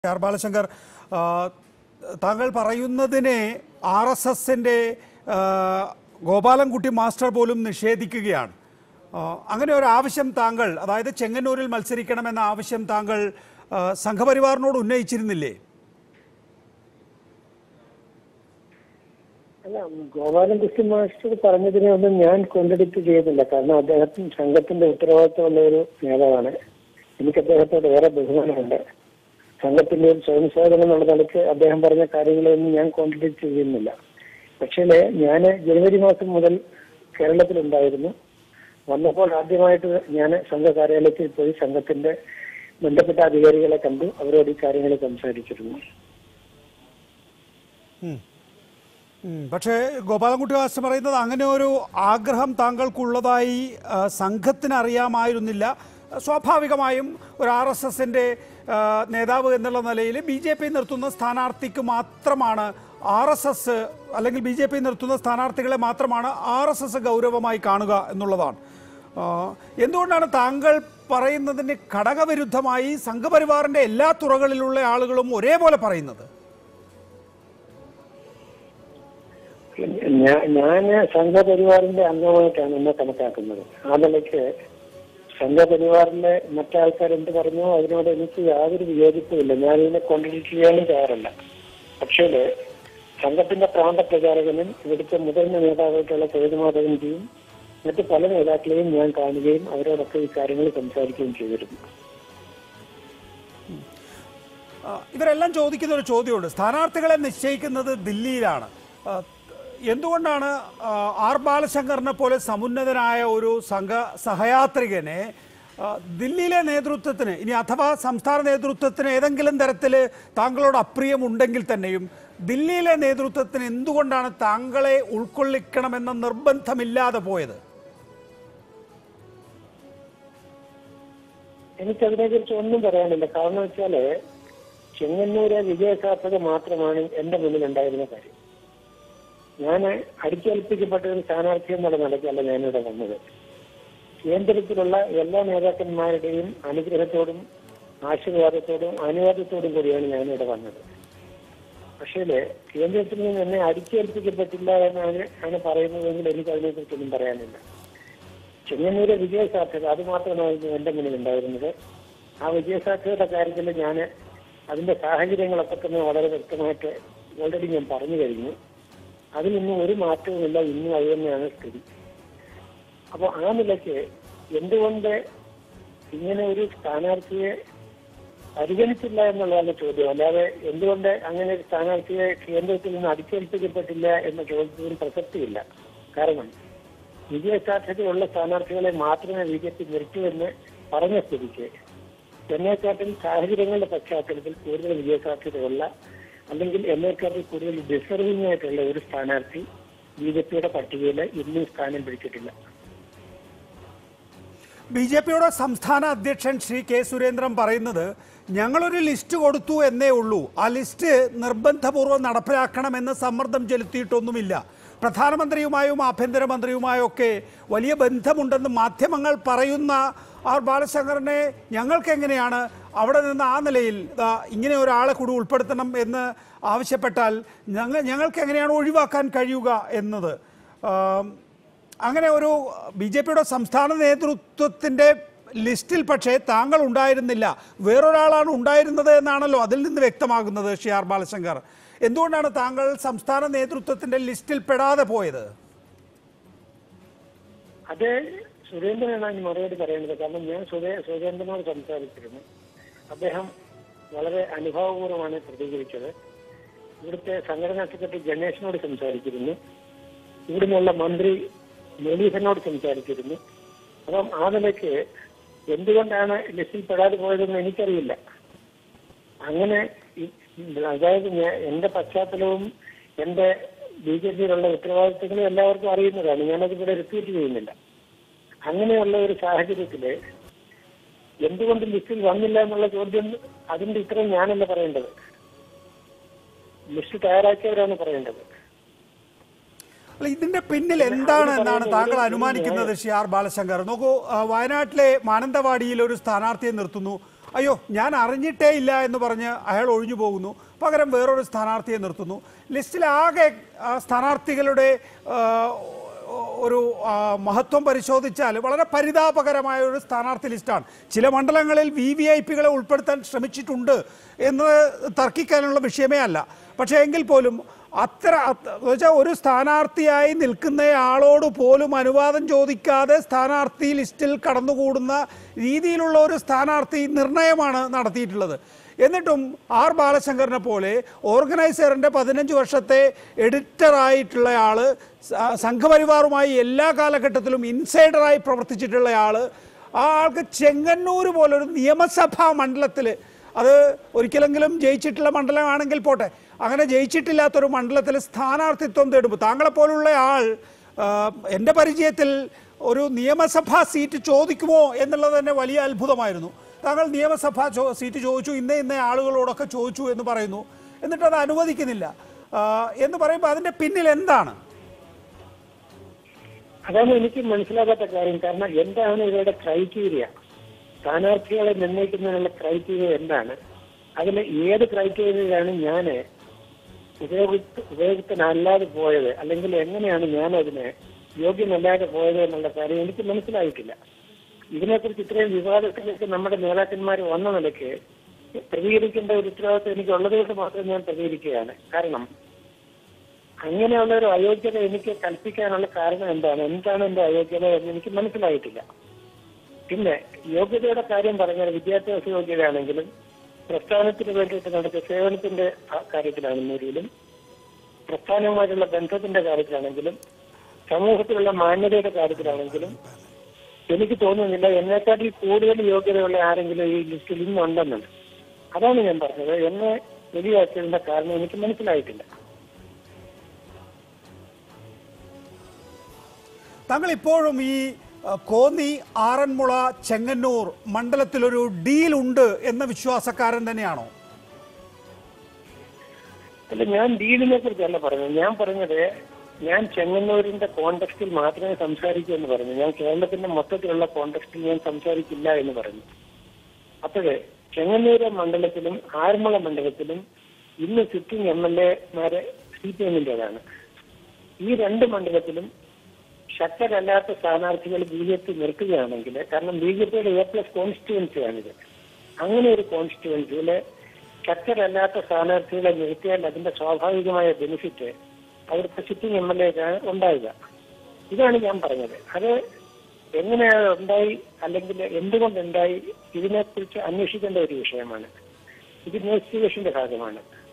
R Balashankar ആ, താങ്കൾ പറയുന്നതിനെ ആർ എസ് എസിൻ്റെ ഗോപാലൻകുട്ടി മാസ്റ്റർ പോലും നിഷേധിക്കുകയാണ് ആ, അങ്ങനെ ഒരു ആവശ്യം താങ്കൾ അതായത് ചെങ്ങന്നൂരിൽ മത്സരിക്കണമെന്ന ആവശ്യം താങ്കൾ ആ, സംഘപരിവാറിനോട് ഉന്നയിച്ചിരുന്നില്ലേ അല്ല ഗോപാലകൃഷ്ണൻ മാസ്റ്റർ പറഞ്ഞതിനെ ഒന്നും ഞാൻ കോൺട്രഡിക്ട് ചെയ്യുന്നില്ല കാരണം അദ്ദേഹത്തിന് സംഘത്തിന്റെ ഉത്തരവാദിത്തമുള്ള ഒരു നേതാവാണ് എനിക്ക് അദ്ദേഹത്തോട് ഏറെ ബഹുമാനമുണ്ട് സംഘത്തിന്റെ ഒരു സ്വയം സേവനം എന്നുള്ള നിലയ്ക്ക് അദ്ദേഹം പറഞ്ഞ കാര്യങ്ങളൊന്നും ഞാൻ കോൺട്രഡിക്ട് ചെയ്യുന്നില്ല പക്ഷേ ഞാൻ ജനുവരി മാസം മുതൽ കേരളത്തിലുണ്ടായിരുന്നു വന്നപ്പോൾ ആദ്യമായിട്ട് ഞാൻ സംഘ കാര്യാലയത്തിൽ പോയി സംഘത്തിന്റെ ബന്ധപ്പെട്ട അധികാരികളെ കണ്ടു അവരോട് ഈ കാര്യങ്ങൾ സംസാരിച്ചിരുന്നു ഉം, പക്ഷേ ഗോപാലൻകുട്ടി മാസ്റ്റർ പറയുന്നത് അങ്ങനെ ഒരു ആഗ്രഹം താങ്കൾക്കുള്ളതായി ആ, സംഘത്തിന് അറിയാമായിരുന്നില്ല സ്വാഭാവികമായും ഒരു ആർ എസ് എസിൻ്റെ നേതാവ് എന്നുള്ള നിലയിൽ ബി ജെ പി നിർത്തുന്ന സ്ഥാനാർത്ഥിക്ക് മാത്രമാണ് ആർ എസ് എസ് അല്ലെങ്കിൽ ബി ജെ പി നിർത്തുന്ന സ്ഥാനാർത്ഥികളെ മാത്രമാണ് ആർ എസ് എസ് ഗൗരവമായി കാണുക എന്നുള്ളതാണ് ആ, എന്തുകൊണ്ടാണ് താങ്കൾ പറയുന്നതിന് ഘടകവിരുദ്ധമായി സംഘപരിവാറിൻ്റെ എല്ലാ തുറകളിലുള്ള ആളുകളും ഒരേപോലെ പറയുന്നത് ഞാൻ ഞാന് സംഘപരിവാറിന്റെ അംഗമായിട്ടാണ് എന്നെ കണക്കാക്കുന്നത് ആ നിലയ്ക്ക് സംഘപരിവാറിലെ മറ്റാൾക്കാർ എന്ത് പറഞ്ഞോ അതിനോട് എനിക്ക് യാതൊരു വിയോജിപ്പുമില്ല ഞാൻ ഇതിനെ കോൺട്രഡിക്ട് ചെയ്യാനും തയ്യാറല്ല പക്ഷേ സംഘത്തിന്റെ പ്രാന്ത പ്രചാരകനും ഇവിടുത്തെ മുതിർന്ന നേതാവായിട്ടുള്ള സേതുമാധവന്റെയും മറ്റ് പല നേതാക്കളെയും ഞാൻ കാണുകയും അവരോടൊക്കെ ഈ കാര്യങ്ങൾ സംസാരിക്കുകയും ചെയ്തിരുന്നു ആ, ഇവരെല്ലാം ചോദിക്കുന്ന ഒരു ചോദ്യമുണ്ട് സ്ഥാനാർത്ഥികളെ നിശ്ചയിക്കുന്നത് ദില്ലിയിലാണ് ആ, എന്തുകൊണ്ടാണ് ആ, ആർ ബാലശങ്കറിനെ പോലെ സമുന്നതനായ ഒരു സംഘ സഹയാത്രികനെ ആ, ദില്ലിയിലെ നേതൃത്വത്തിന് ഇനി അഥവാ സംസ്ഥാന നേതൃത്വത്തിന് ഏതെങ്കിലും തരത്തിൽ താങ്കളോട് അപ്രിയമുണ്ടെങ്കിൽ തന്നെയും ദില്ലിയിലെ നേതൃത്വത്തിന് എന്തുകൊണ്ടാണ് താങ്കളെ ഉൾക്കൊള്ളിക്കണമെന്ന നിർബന്ധമില്ലാതെ പോയത് എനിക്കതിനെ കുറിച്ച് ഒന്നും പറയാനില്ല കാരണം വെച്ചാല് ചെങ്ങന്നൂരെ വിജയസാധ്യത മാത്രമാണ് എന്റെ മുന്നിൽ ഉണ്ടായിരുന്ന കാര്യം ഞാൻ അടിച്ചേൽപ്പിക്കപ്പെട്ട ഒരു സ്ഥാനാർത്ഥി എന്നുള്ള നിലയ്ക്കല്ല ഞാനിവിടെ വന്നത് കേന്ദ്രത്തിലുള്ള എല്ലാ നേതാക്കന്മാരുടെയും അനുഗ്രഹത്തോടും ആശീർവാദത്തോടും അനുവാദത്തോടും കൂടിയാണ് ഞാനിവിടെ വന്നത് പക്ഷേ കേന്ദ്രത്തിൽ നിന്ന് എന്നെ അടിച്ചേൽപ്പിക്കപ്പെട്ടില്ല എന്നാണ് ആണ് പറയുന്നതെങ്കിൽ എനിക്ക് അതിനെക്കുറിച്ചൊന്നും പറയാനില്ല ചെങ്ങന്നൂരെ വിജയസാധ്യത അത് മാത്രമായിരുന്നു എന്റെ മുന്നിൽ ഉണ്ടായിരുന്നത് ആ വിജയസാധ്യതയുടെ കാര്യത്തിൽ ഞാൻ അതിന്റെ സാഹചര്യങ്ങളൊക്കെ തന്നെ വളരെ വ്യക്തമായിട്ട് ഓൾറെഡി ഞാൻ പറഞ്ഞു കഴിഞ്ഞു അതിനൊന്നും ഒരു മാറ്റവുമില്ല ഇന്നും അത് തന്നെയാണ് സ്ഥിതി അപ്പോൾ ആ നിലയ്ക്ക് എന്തുകൊണ്ട് ഇങ്ങനെ ഒരു സ്ഥാനാർത്ഥിയെ പരിഗണിച്ചില്ല എന്നുള്ളതാണ് ചോദ്യം അല്ലാതെ എന്തുകൊണ്ട് അങ്ങനെ ഒരു സ്ഥാനാർത്ഥിയെ കേന്ദ്രത്തിൽ നിന്ന് അടിച്ചേൽപ്പിക്കപ്പെട്ടില്ല എന്ന ചോദ്യത്തിന് പ്രസക്തിയില്ല കാരണം വിജയസാധ്യതയുള്ള സ്ഥാനാർത്ഥികളെ മാത്രമേ ബി ജെ പി നിർത്തൂ പറഞ്ഞ സ്ഥിതിക്ക് എന്നെക്കാട്ടിൽ സാഹചര്യങ്ങളുടെ പശ്ചാത്തലത്തിൽ കൂടുതൽ വിജയസാധ്യതയുള്ള അല്ലെങ്കിൽ എന്നെക്കാട്ടിൽ കൂടുതൽ ഡിസർവിംഗ് ആയിട്ടുള്ള ഒരു സ്ഥാനാർത്ഥി ബി ജെ പിയുടെ പട്ടികയിൽ ഇന്നും സ്ഥാനം പിടിച്ചിട്ടില്ല ബി ജെ പിയുടെ സംസ്ഥാന അധ്യക്ഷൻ ശ്രീ കെ സുരേന്ദ്രൻ പറയുന്നത് ഞങ്ങളൊരു ലിസ്റ്റ് കൊടുത്തു എന്നേ ഉള്ളൂ ആ ലിസ്റ്റ് നിർബന്ധപൂർവ്വം നടപ്പിലാക്കണമെന്ന് സമ്മർദ്ദം ചെലുത്തിയിട്ടൊന്നുമില്ല പ്രധാനമന്ത്രിയുമായും ആഭ്യന്തരമന്ത്രിയുമായും ഒക്കെ വലിയ ബന്ധമുണ്ടെന്ന് മാധ്യമങ്ങൾ പറയുന്ന ആർ ബാലശങ്കറിനെ ഞങ്ങൾക്ക് എങ്ങനെയാണ് അവിടെ നിന്ന് ആ നിലയിൽ ദാ ഇങ്ങനെ ഒരാളെ കൂടി ഉൾപ്പെടുത്തണം എന്ന് ആവശ്യപ്പെട്ടാൽ ഞങ്ങൾ ഞങ്ങൾക്ക് എങ്ങനെയാണ് ഒഴിവാക്കാൻ കഴിയുക എന്നത് ആം, അങ്ങനെ ഒരു ബി ജെ പിയുടെ സംസ്ഥാന നേതൃത്വത്തിന്റെ ലിസ്റ്റിൽ പക്ഷേ താങ്കൾ ഉണ്ടായിരുന്നില്ല വേറൊരാളാണ് ഉണ്ടായിരുന്നത് എന്നാണല്ലോ അതിൽ നിന്ന് വ്യക്തമാകുന്നത് ശ്രീ ആർ ബാലശങ്കർ എന്തുകൊണ്ടാണ് താങ്കൾ സംസ്ഥാന നേതൃത്വത്തിന്റെ ലിസ്റ്റിൽ പെടാതെ പോയത് അത് സുരേന്ദ്രനാണ് അതിന് മറുപടി പറയേണ്ടത് കാരണം ഞാൻ സുരേ സുരേന്ദ്രനോട് സംസാരിച്ചിരുന്നു അദ്ദേഹം വളരെ അനുഭവപൂർവ്വമാണ് പ്രതികരിച്ചത് ഇവിടുത്തെ സംഘടനാ സെക്രട്ടറി ഗണേശനോട് സംസാരിച്ചിരുന്നു ഇവിടുന്നുള്ള മന്ത്രി മുരളീധരനോട് സംസാരിച്ചിരുന്നു അപ്പം ആ നിലയ്ക്ക് എന്തുകൊണ്ടാണ് ലിസ്റ്റിൽ പെടാതെ പോയതെന്ന് എനിക്കറിയില്ല അങ്ങനെ ഈ- അതായത് ഞാൻ എന്റെ പശ്ചാത്തലവും എന്റെ ബി ജെ പിയിലുള്ള ഉത്തരവാദിത്തങ്ങളും എല്ലാവർക്കും അറിയുന്നതാണ് ഞാനത് ഇവിടെ റിപ്പീറ്റ് ചെയ്യുന്നില്ല അങ്ങനെയുള്ള ഒരു സാഹചര്യത്തില് എന്തുകൊണ്ട് ലിസ്റ്റിൽ വന്നില്ല എന്നുള്ള ചോദ്യം അതിന്റെ ഉത്തരം ഞാനല്ല പറയേണ്ടത് ലിസ്റ്റ് തയ്യാറാക്കിയവരാണ് പറയേണ്ടത് അല്ല ഇതിന്റെ പിന്നിൽ എന്താണ് എന്നാണ് താങ്കൾ അനുമാനിക്കുന്നത് ശ്രീ ആർ ബാലശങ്കർ നോക്കൂ ആ, വയനാട്ടിലെ മാനന്തവാടിയിൽ ഒരു സ്ഥാനാർത്ഥിയെ നിർത്തുന്നു അയ്യോ ഞാൻ അറിഞ്ഞിട്ടേ ഇല്ല എന്ന് പറഞ്ഞ് അയാൾ ഒഴിഞ്ഞു പോകുന്നു പകരം വേറൊരു സ്ഥാനാർത്ഥിയെ നിർത്തുന്നു ലിസ്റ്റിലാകെ ആ, സ്ഥാനാർത്ഥികളുടെ ആ, ഒരു ആ, മഹത്വം പരിശോധിച്ചാൽ വളരെ പരിതാപകരമായ ഒരു സ്ഥാനാർത്ഥി ലിസ്റ്റാണ് ചില മണ്ഡലങ്ങളിൽ വി വി ഐ പികളെ ഉൾപ്പെടുത്താൻ ശ്രമിച്ചിട്ടുണ്ട് എന്ന് തർക്കിക്കാനുള്ള വിഷയമേ അല്ല പക്ഷേ എങ്കിൽ പോലും അത്ര വെച്ചാൽ ഒരു സ്ഥാനാർത്ഥിയായി നിൽക്കുന്നയാളോട് പോലും അനുവാദം ചോദിക്കാതെ സ്ഥാനാർത്ഥി ലിസ്റ്റിൽ കടന്നുകൂടുന്ന രീതിയിലുള്ള ഒരു സ്ഥാനാർത്ഥി നിർണയമാണ് നടത്തിയിട്ടുള്ളത് എന്നിട്ടും ആർ ബാലശങ്കറിനെ പോലെ ഓർഗനൈസറിൻ്റെ പതിനഞ്ച് വർഷത്തെ എഡിറ്ററായിട്ടുള്ള ആൾ സംഘപരിവാറുമായി എല്ലാ കാലഘട്ടത്തിലും ഇൻസൈഡറായി പ്രവർത്തിച്ചിട്ടുള്ള ആൾ ആ ആൾക്ക് ചെങ്ങന്നൂർ പോലൊരു നിയമസഭാ മണ്ഡലത്തിൽ അത് ഒരിക്കലെങ്കിലും ജയിച്ചിട്ടുള്ള മണ്ഡലമാണെങ്കിൽ പോട്ടെ അങ്ങനെ ജയിച്ചിട്ടില്ലാത്തൊരു മണ്ഡലത്തിൽ സ്ഥാനാർത്ഥിത്വം തേടുമ്പോൾ താങ്കളെപ്പോലുള്ള ആൾ ആ, എൻ്റെ പരിചയത്തിൽ ഒരു നിയമസഭാ സീറ്റ് ചോദിക്കുമോ എന്നുള്ളത് തന്നെ വലിയ അത്ഭുതമായിരുന്നു താങ്കൾ നിയമസഭാ ചോ സീറ്റ് ചോദിച്ചു ഇന്ന ഇന്ന ആളുകളോടൊക്കെ ചോദിച്ചു എന്ന് പറയുന്നു എന്നിട്ട് അത് അനുവദിക്കുന്നില്ല ആ, എന്ന് പറയുമ്പോൾ അതിൻ്റെ പിന്നിൽ എന്താണ് അതാണ് എനിക്ക് മനസ്സിലാകാത്ത കാര്യം കാരണം എന്താണ് ഇവരുടെ ക്രൈറ്റീരിയ സ്ഥാനാർത്ഥികളെ നിർണ്ണയിക്കുന്നതിനുള്ള ക്രൈറ്റീരിയ എന്താണ് അതിൽ ഏത് ക്രൈറ്റീരിയയിലാണ് ഞാൻ ഉപയോഗിക്ക ഉപയുക്തനല്ലാതെ പോയത് അല്ലെങ്കിൽ എങ്ങനെയാണ് ഞാൻ അതിന് യോഗ്യമല്ലാതെ പോയത് എന്നുള്ള കാര്യം എനിക്ക് മനസ്സിലായിട്ടില്ല ഇതിനെക്കുറിച്ച് ഇത്രയും വിവാദത്തിലേക്ക് നമ്മുടെ നേതാക്കന്മാർ വന്ന നിലയ്ക്ക് പ്രതികരിക്കേണ്ട ഒരു ഉത്തരവാദിത്വം എനിക്ക് ഉള്ളത് കൊണ്ട് മാത്രം ഞാൻ പ്രതികരിക്കുകയാണ് കാരണം അങ്ങനെയുള്ള ഒരു അയോഗ്യത എനിക്ക് കൽപ്പിക്കാനുള്ള കാരണം എന്താണ് എന്താണ് എന്റെ അയോഗ്യത എന്ന് എനിക്ക് മനസ്സിലായിട്ടില്ല പിന്നെ യോഗ്യതയുടെ കാര്യം പറഞ്ഞാൽ വിദ്യാഭ്യാസ യോഗ്യതയാണെങ്കിലും പ്രസ്ഥാനത്തിന് വേണ്ടിയിട്ട് നടത്തിയ സേവനത്തിന്റെ ആ- കാര്യത്തിലാണെങ്കിലും പ്രസ്ഥാനവുമായിട്ടുള്ള ബന്ധത്തിന്റെ കാര്യത്തിലാണെങ്കിലും സമൂഹത്തിലുള്ള മാന്യതയുടെ കാര്യത്തിലാണെങ്കിലും എനിക്ക് തോന്നുന്നില്ല എന്നെക്കാട്ടിൽ കൂടുതൽ യോഗ്യതയുള്ള ആരെങ്കിലും ഈ ലിസ്റ്റിൽ ഇന്നുണ്ടെന്നുണ്ട് അതാണ് ഞാൻ പറഞ്ഞത് എന്നെ വെളിയാക്കിയതിന്റെ കാരണം എനിക്ക് മനസ്സിലായിട്ടില്ല താങ്കൾ ഇപ്പോഴും ഈ ആ, കോന്നി ആറന്മുള ചെങ്ങന്നൂർ മണ്ഡലത്തിലൊരു ഡീൽ ഉണ്ട് എന്ന വിശ്വാസക്കാരൻ തന്നെയാണോ അല്ല ഞാൻ ഡീലിനെ കുറിച്ചല്ല പറഞ്ഞത് ഞാൻ പറഞ്ഞത് ഞാൻ ചെങ്ങന്നൂരിന്റെ കോണ്ടക്സ്റ്റിൽ മാത്രമേ സംസാരിക്കൂ എന്ന് പറഞ്ഞു ഞാൻ കേരളത്തിന്റെ മൊത്തത്തിലുള്ള കോണ്ടക്സ്റ്റിൽ ഞാൻ സംസാരിക്കില്ല എന്ന് പറഞ്ഞു അപ്പോഴേ ചെങ്ങന്നൂര് മണ്ഡലത്തിലും ആറന്മുള മണ്ഡലത്തിലും ഇന്ന് സിറ്റിംഗ് എം എൽ എമാരെ സി പി എമ്മിൻ്റെതാണ് ഈ രണ്ട് മണ്ഡലത്തിലും ശക്തരല്ലാത്ത സ്ഥാനാർത്ഥികൾ ബി ജെ പി നിർത്തുകയാണെങ്കിൽ കാരണം ബി ജെ പിയുടെ എ പ്ലസ് കോൺസ്റ്റിറ്റ്യുവൻസിയാണിത് അങ്ങനെ ഒരു കോൺസ്റ്റിറ്റ്യുവൻസിയില് ശക്തരല്ലാത്ത സ്ഥാനാർത്ഥികളെ നിർത്തിയാൽ അതിന്റെ സ്വാഭാവികമായ ബെനിഫിറ്റ് അവിടുത്തെ സിറ്റിംഗ് എം എൽ എക്ക് ഉണ്ടാവുക ഇതാണ് ഞാൻ പറഞ്ഞത് അത് എങ്ങനെയാണ് ഉണ്ടായി അല്ലെങ്കിൽ എന്തുകൊണ്ടുണ്ടായി ഇതിനെക്കുറിച്ച് അന്വേഷിക്കേണ്ട ഒരു വിഷയമാണ് ഇത് ഇൻവെസ്റ്റിഗേഷന്റെ ഭാഗമാണ്